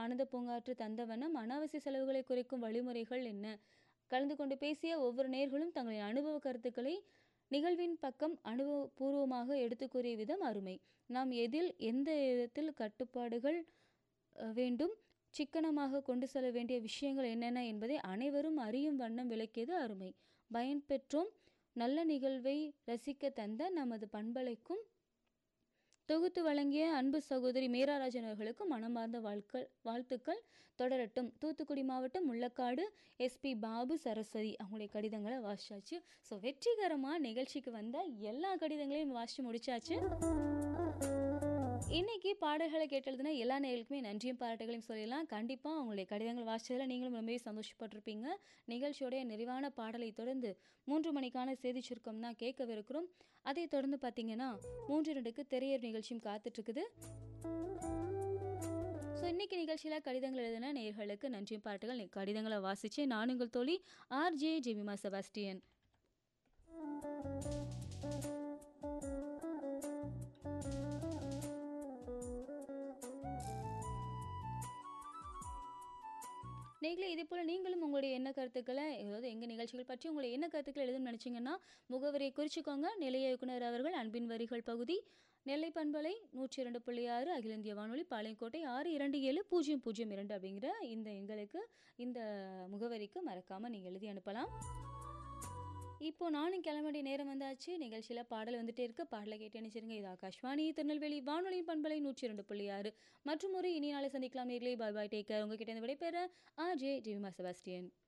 ஆனந்த பூங்காற்று தந்த வண்ணம் அனாவசிய செலவுகளை குறைக்கும் வழிமுறைகள் என்ன கலந்து கொண்டு பேசிய ஒவ்வொரு நேர்களும் தங்களின் அனுபவ கருத்துக்களை நிகழ்வின் பக்கம் அனுபவபூர்வமாக எடுத்து கூறிய விதம் அருமை நாம் எதில் எந்த விதத்தில் கட்டுப்பாடுகள் அஹ், வேண்டும் சிக்கனமாக கொண்டு செல்ல வேண்டிய விஷயங்கள் என்னென்ன என்பதை அனைவரும் அறியும் வண்ணம் விளக்கியது அருமை பயன் பெற்றோம் நல்ல நிகழ்வை ரசிக்க தந்த நமது பண்பலைக்கும் தொகுத்து வழங்கிய அன்பு சகோதரி மீராராஜன் அவர்களுக்கு மனமார்ந்த வாழ்க்கள் வாழ்த்துக்கள் தொடரட்டும் தூத்துக்குடி மாவட்டம் முள்ளக்காடு எஸ்பி பாபு சரஸ்வதி அவங்களுடைய கடிதங்களை வாசிச்சாச்சு ஸோ வெற்றிகரமாக நிகழ்ச்சிக்கு வந்த எல்லா கடிதங்களையும் வாசித்து முடிச்சாச்சு இன்னைக்கு பாடல்களை கேட்டதுனா எல்லா நேர்களுக்குமே நன்றியும் பாராட்டுகளையும் சொல்லலாம் கண்டிப்பாக உங்களுடைய கடிதங்கள் வாசிச்சதில் நீங்களும் ரொம்பவே சந்தோஷப்பட்டிருப்பீங்க நிகழ்ச்சியோடைய நிறைவான பாடலை தொடர்ந்து மூன்று மணிக்கான செய்தி சுருக்கம் தான் கேட்கவிருக்கிறோம் அதை தொடர்ந்து பார்த்தீங்கன்னா மூன்று ரெண்டுக்கு திரையர் நிகழ்ச்சியும் காத்துட்ருக்குது ஸோ இன்னைக்கு நிகழ்ச்சியில் கடிதங்கள் எழுதின நேர்களுக்கு நன்றியும் பாராட்டுகள் நீ கடிதங்களை வாசித்து நான் உங்கள் தோழி ஆர்ஜே ஜெமிமா செபாஸ்டியன் நீங்களே இதே போல் நீங்களும் உங்களுடைய என்ன கருத்துக்களை அதாவது எங்கள் நிகழ்ச்சிகள் பற்றி உங்களுடைய என்ன கருத்துக்கள் எழுதுன்னு நினச்சிங்கன்னா முகவரியை குறிச்சிக்கோங்க நிலைய இயக்குனர் அவர்கள் அன்பின் வரிகள் பகுதி நெல்லை பண்பலை நூற்றி இரண்டு புள்ளி ஆறு அகில இந்திய வானொலி பாளையங்கோட்டை ஆறு இரண்டு ஏழு பூஜ்ஜியம் பூஜ்ஜியம் இரண்டு அப்படிங்கிற இந்த எங்களுக்கு இந்த முகவரிக்கு மறக்காமல் நீங்கள் எழுதி அனுப்பலாம் இப்போ நானும் கிளம்ப வேண்டிய நேரம் வந்தாச்சு நிகழ்ச்சியில் பாடல் வந்துட்டே இருக்கு பாடலை கேட்டு நினைச்சிருங்க இது ஆகாஷ்வாணி திருநெல்வேலி வானொலி பண்பலை நூற்றி இரண்டு புள்ளி ஆறு மற்றும் ஒரு இனி நாளை சந்திக்கலாம் நேர்களே பாய் பாய் டேக்கர் உங்ககிட்ட இருந்து விடைபெற ஆ ஜே ஜெவிமா செபாஸ்டியன்